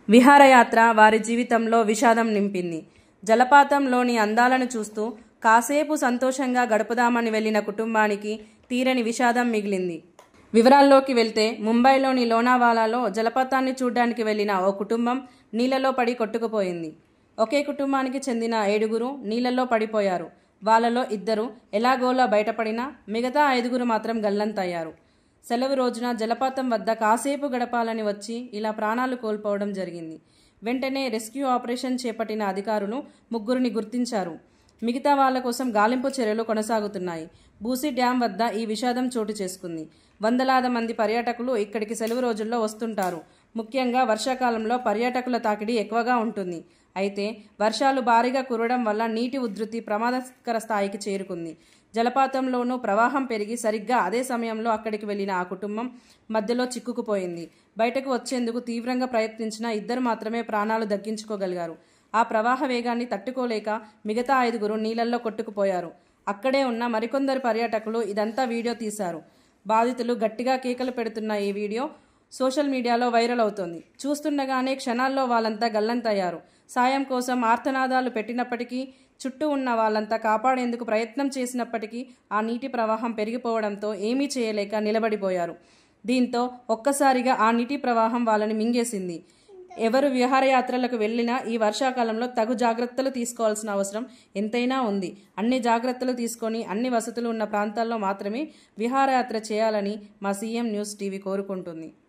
విహారయాత్ర వారి జీవితంలో విషాదం నింపింది జలపాతంలోని అందాలను చూస్తూ కాసేపు సంతోషంగా గడుపుదామని వెళ్లిన కుటుంబానికి తీరని విషాదం మిగిలింది వివరాల్లోకి వెళ్తే ముంబైలోని లోనావాలాలో జలపాతాన్ని చూడ్డానికి వెళ్లిన ఓ కుటుంబం నీళ్లలో పడి కొట్టుకుపోయింది ఒకే కుటుంబానికి చెందిన ఏడుగురు నీళ్లలో పడిపోయారు వాళ్ళలో ఇద్దరు ఎలాగోలా బయటపడినా మిగతా ఐదుగురు మాత్రం గల్లంతయ్యారు సెలవు రోజున జలపాతం వద్ద కాసేపు గడపాలని వచ్చి ఇలా ప్రాణాలు కోల్పోవడం జరిగింది వెంటనే రెస్క్యూ ఆపరేషన్ చేపట్టిన అధికారులు ముగ్గురిని గుర్తించారు మిగతా వాళ్ళ కోసం గాలింపు చర్యలు కొనసాగుతున్నాయి బూసి డ్యాం వద్ద ఈ విషాదం చోటు చేసుకుంది వందలాది మంది పర్యాటకులు ఇక్కడికి సెలవు రోజుల్లో వస్తుంటారు ముఖ్యంగా వర్షాకాలంలో పర్యాటకుల తాకిడి ఎక్కువగా ఉంటుంది అయితే వర్షాలు భారీగా కురవడం వల్ల నీటి ఉధృతి ప్రమాదకర స్థాయికి చేరుకుంది జలపాతంలోనూ ప్రవాహం పెరిగి సరిగ్గా అదే సమయంలో అక్కడికి వెళ్లిన ఆ కుటుంబం మధ్యలో చిక్కుకుపోయింది బయటకు వచ్చేందుకు తీవ్రంగా ప్రయత్నించిన ఇద్దరు మాత్రమే ప్రాణాలు దక్కించుకోగలిగారు ఆ ప్రవాహ వేగాన్ని తట్టుకోలేక మిగతా ఐదుగురు నీళ్లలో కొట్టుకుపోయారు అక్కడే ఉన్న మరికొందరు పర్యాటకులు ఇదంతా వీడియో తీశారు బాధితులు గట్టిగా కేకలు పెడుతున్న ఈ వీడియో సోషల్ మీడియాలో వైరల్ అవుతోంది చూస్తుండగానే క్షణాల్లో వాళ్ళంతా గల్లంతయ్యారు సాయం కోసం ఆర్తనాదాలు పెట్టినప్పటికీ చుట్టూ ఉన్న వాళ్ళంతా కాపాడేందుకు ప్రయత్నం చేసినప్పటికీ ఆ నీటి ప్రవాహం పెరిగిపోవడంతో ఏమీ చేయలేక నిలబడిపోయారు దీంతో ఒక్కసారిగా ఆ నీటి ప్రవాహం వాళ్ళని మింగేసింది ఎవరు విహారయాత్రలకు వెళ్ళినా ఈ వర్షాకాలంలో తగు జాగ్రత్తలు తీసుకోవాల్సిన అవసరం ఎంతైనా ఉంది అన్ని జాగ్రత్తలు తీసుకొని అన్ని వసతులు ఉన్న ప్రాంతాల్లో మాత్రమే విహారయాత్ర చేయాలని మా సీఎం న్యూస్ టీవీ కోరుకుంటుంది